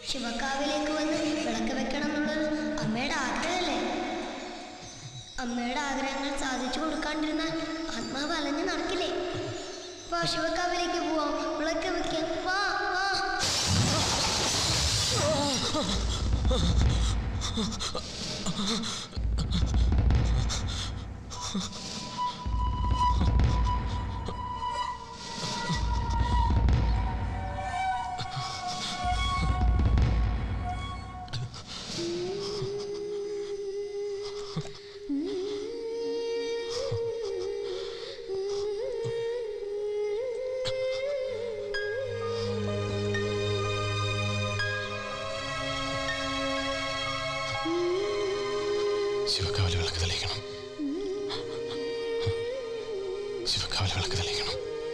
ശിവക്കാവിലേക്ക് വന്ന് വിളക്ക് വെക്കണം എന്നുള്ളത് അമ്മയുടെ ആഗ്രഹമല്ലേ അമ്മയുടെ ആഗ്രഹങ്ങൾ സാധിച്ചു കൊടുക്കാണ്ടിരുന്നാൽ ആത്മാവ് അലഞ്ഞു നടക്കില്ലേ വാ ശിവക്കാവിലേക്ക് പോവാം വിളക്ക് വെക്കാം വാ വാ ശിവക്കാവിലെ വിളക്ക് തെളിയിക്കണം ശിവക്കാവിലെ വിളക്ക് തെളിയിക്കണം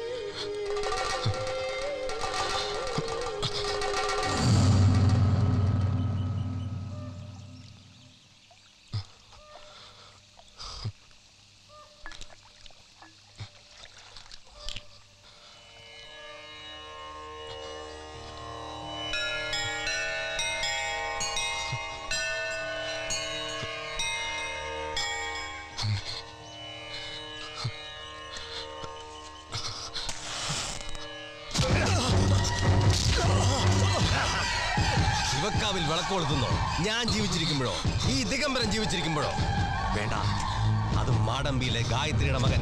ശിവക്കാവിൽ വിളക്ക് കൊളുത്തുന്നോ ഞാൻ ജീവിച്ചിരിക്കുമ്പോഴോ ഈ ദിഗംബരൻ ജീവിച്ചിരിക്കുമ്പോഴോ വേണ്ട അത് മാടമ്പിയിലെ ഗായത്രിയുടെ മകൻ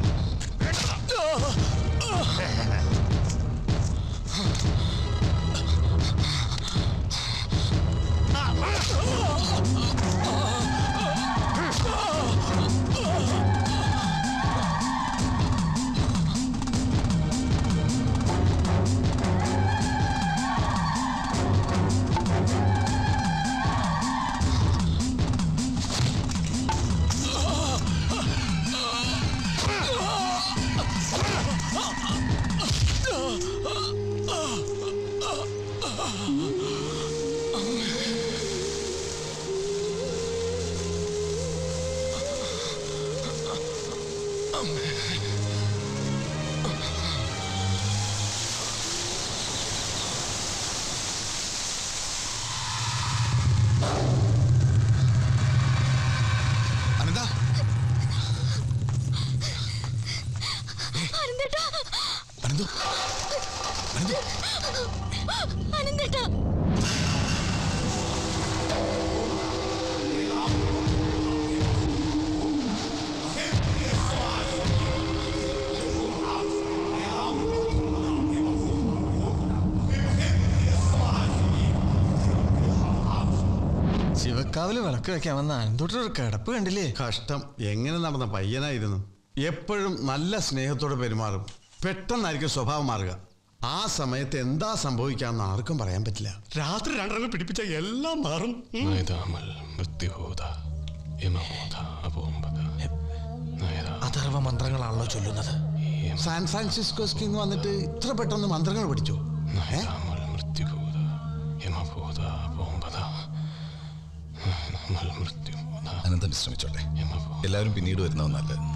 അനന്ത അനന്തേട്ടാ അനന്തു അനന്തു അനന്തേട്ടാ ശിവക്കാവില് വിളക്ക് വെക്കാൻ വന്ന അനന്തോട്ടൊരു കിടപ്പ് കണ്ടില്ലേ കഷ്ടം എങ്ങനെ നടന്ന പയ്യനായിരുന്നു എപ്പോഴും നല്ല സ്നേഹത്തോടെ പെരുമാറും പെട്ടെന്നായിരിക്കും സ്വഭാവം മാറുക ആ സമയത്ത് എന്താ സംഭവിക്കാന്ന് ആർക്കും പറയാൻ പറ്റില്ല രാത്രി രണ്ടെണ്ണം പിടിപ്പിച്ച എല്ലാം മാറും ഉം. നയതാമൽ മൃത്യുഹോത യമഹോത അപോംബത നയതാ അഥർവ മന്ത്രങ്ങളാണല്ലോ ചൊല്ലുന്നത് സാൻ ഫ്രാൻസിസ്കോസ്കി എന്ന് വന്നിട്ട് ഇത്ര പെട്ടെന്ന് മന്ത്രങ്ങൾ പഠിച്ചു ഏ നയതാമൽ മൃത്യുഹോത യമഭൂത അപോംബത നയതാമൽ മൃത്യുഹോത അനന്തം വിശ്രമിച്ചോട്ടെ യമഭൂത എല്ലാവരും പിന്നീട് വരുന്നവന്നല്ല